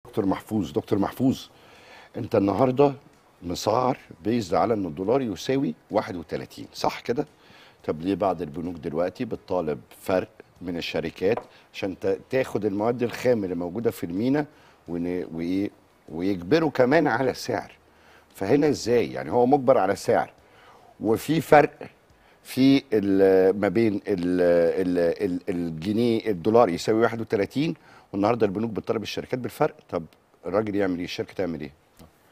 دكتور محفوظ دكتور محفوظ انت النهارده مسعر بيزد على ان الدولار يساوي 31 صح كده طب ليه بعض البنوك دلوقتي بتطالب فرق من الشركات عشان تا- تاخد المواد الخام اللي موجوده في المينا ون- وايه ويجبروا كمان على السعر فهنا ازاي يعني هو مجبر على سعر وفي فرق في ال- ما بين ال ال ال الجنيه الدولار يساوي 31 والنهارده البنوك بتطالب الشركات بالفرق طب الراجل يعمل ايه الشركه تعمل ايه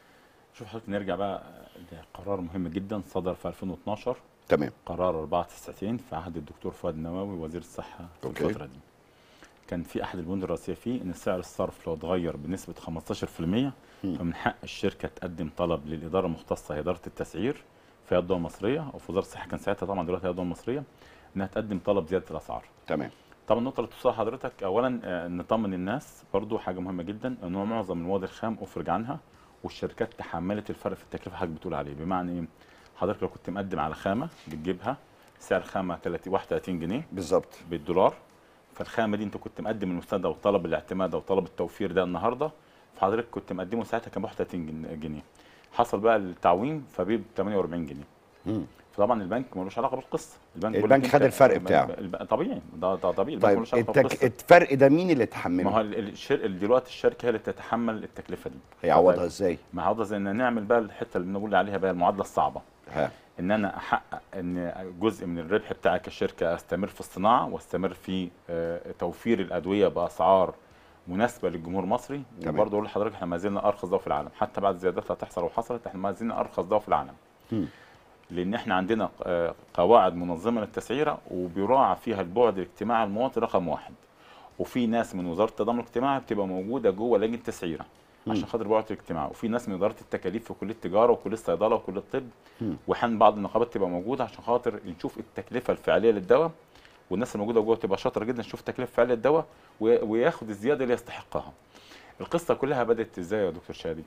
شوف حضرتك نرجع بقى لقرار مهم جدا صدر في 2012 تمام قرار 94 في عهد الدكتور فؤاد النواوي وزير الصحه في أوكي. الفتره دي كان في احد البنود الرئيسيه فيه ان سعر الصرف لو اتغير بنسبه 15% فمن حق الشركه تقدم طلب للاداره المختصه هي اداره التسعير في الدول المصريه او في وزاره الصحه كان ساعتها طبعا دلوقتي هي الدول المصريه انها تقدم طلب زياده الاسعار تمام طبعا النقطه اللي توصلها حضرتك اولا آه، نطمن الناس برضو حاجه مهمه جدا ان هو معظم المواد الخام افرج عنها والشركات تحملت الفرق في التكلفه حضرتك بتقول عليه بمعنى ايه حضرتك لو كنت مقدم على خامه بتجيبها سعر خامه 30 31 جنيه بالظبط بالدولار فالخامه دي انت كنت مقدم المستند او طلب الاعتماد او طلب التوفير ده النهارده فحضرتك كنت مقدمه ساعتها كان ب 31 جن- جنيه حصل بقى التعويم فبيه ب 48 جنيه مم. فطبعا البنك ملوش علاقه بالقصه البنك بيقول البنك لك خد أنت- الفرق البنك- بتاعه. الب- طبيعي ده, ده طبيعي البنك طيب ملوش علاقه التك... بالقصه الفرق ده مين اللي ما تحمله هو ال- ال- الشر... دلوقتي الشركه هي اللي تتحمل التكلفه دي هيعوضها ازاي ما عوضها زي ان نعمل بقى الحته اللي بنقول عليها بقى المعادله الصعبه ها ان انا احقق ان جزء من الربح بتاعي كشركه استمر في الصناعه واستمر في آه، توفير الادويه باسعار مناسبه للجمهور المصري تمام. وبرضه اقول لحضرتك احنا ما زلنا ارخص دواء في العالم حتى بعد زيادات هتحصل وحصلت احنا ما زلنا ارخص دواء في العالم مم. لان احنا عندنا آه، قواعد منظمه للتسعيره وبيراعى فيها البعد الاجتماعي المواطن رقم واحد وفي ناس من وزاره التضامن الاجتماعي بتبقى موجوده جوه لجنه التسعيره عشان خاطر البعد الاجتماعي وفي ناس من اداره التكاليف في كليه التجاره وكليه الصيدله وكليه الطب مم. واحيانا بعض النقابات تبقى موجوده عشان خاطر نشوف التكلفه الفعليه للدواء والناس الموجوده جوه تبقى شاطره جدا تشوف التكلفه الفعليه للدواء و- وياخد الزياده اللي يستحقها. القصه كلها بدات ازاي يا دكتور شادي؟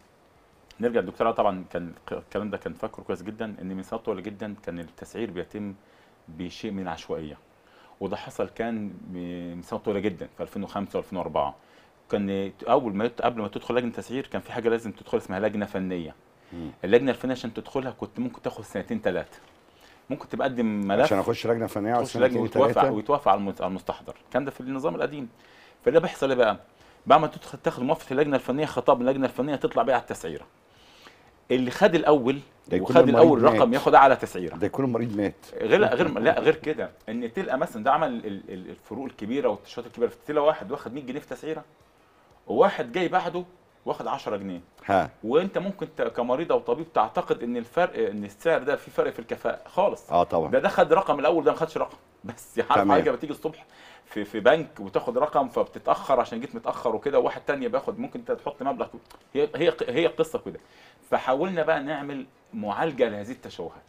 نرجع للدكتور علاء طبعا كان الكلام ده كان فاكره كويس جدا ان من سنوات طويله جدا كان التسعير بيتم بشيء من العشوائيه وده حصل كان من سنوات طويله جدا في 2005 و2004 كان اول ما يت- قبل ما تدخل لجنه تسعير كان في حاجه لازم تدخل اسمها لجنه فنيه مم. اللجنه الفنيه عشان تدخلها كنت ممكن تاخد سنتين ثلاثه ممكن تقدم ملف عشان اخش لجنه فنيه على تخش لجنه سنتين ويتوافق ثلاثه ويتوافق على المت- على المستحضر كان ده في النظام القديم فاللي بيحصل ايه بقى بعد ما تدخل تاخد موافقه اللجنه الفنيه خطاب اللجنه الفنيه تطلع بيها على التسعيره اللي خد الاول ده يكون وخد المريض الاول مات. رقم ياخد اعلى تسعيره ده يكون المريض مات غير غير لا غير كده ان تلقى مثلا ده عمل ال- ال- الفروق الكبيره والتشات الكبيره تلقى واحد واخد 100 جنيه في تسعيره وواحد جاي بعده واخد 10 جنيه ها وانت ممكن ت- كمريض او طبيب تعتقد ان الفرق ان السعر ده في فرق في الكفاءه خالص اه طبعا ده ده خد رقم الاول ده ما خدش رقم بس عارف تمام. حاجه بتيجي الصبح في في بنك وتاخد رقم فبتتاخر عشان جيت متاخر وكده وواحد تاني بياخد ممكن انت تحط مبلغ هي هي هي قصه كده فحاولنا بقى نعمل معالجه لهذه التشوهات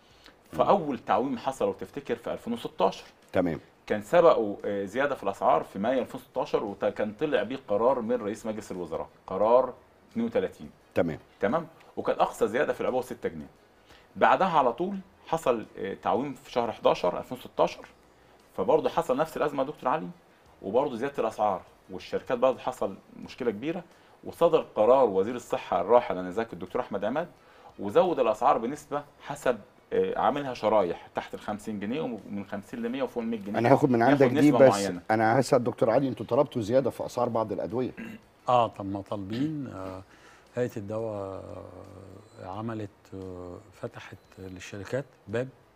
فاول تعويم حصل لو تفتكر في 2016 تمام كان سبقوا آه، زياده في الاسعار في مايو 2016 وكان طلع بيه قرار من رئيس مجلس الوزراء قرار 32 تمام تمام وكان اقصى زياده في العبوه 6 جنيه بعدها على طول حصل آه، تعويم في شهر 11 2016 فبرضه حصل نفس الازمه يا دكتور علي وبرضه زياده الاسعار والشركات برضه حصل مشكله كبيره وصدر قرار وزير الصحه الراحل انا ذاك الدكتور احمد عماد وزود الاسعار بنسبه حسب آه، عاملها شرايح تحت ال 50 جنيه ومن 50 ل 100 وفوق ال 100 جنيه انا هاخد من ياخد عندك دي نسبة بس معينة. انا هسال دكتور علي انتوا طلبتوا زياده في اسعار بعض الادويه اه طب ما طالبين آه هيئه الدواء آه عملت آه فتحت للشركات باب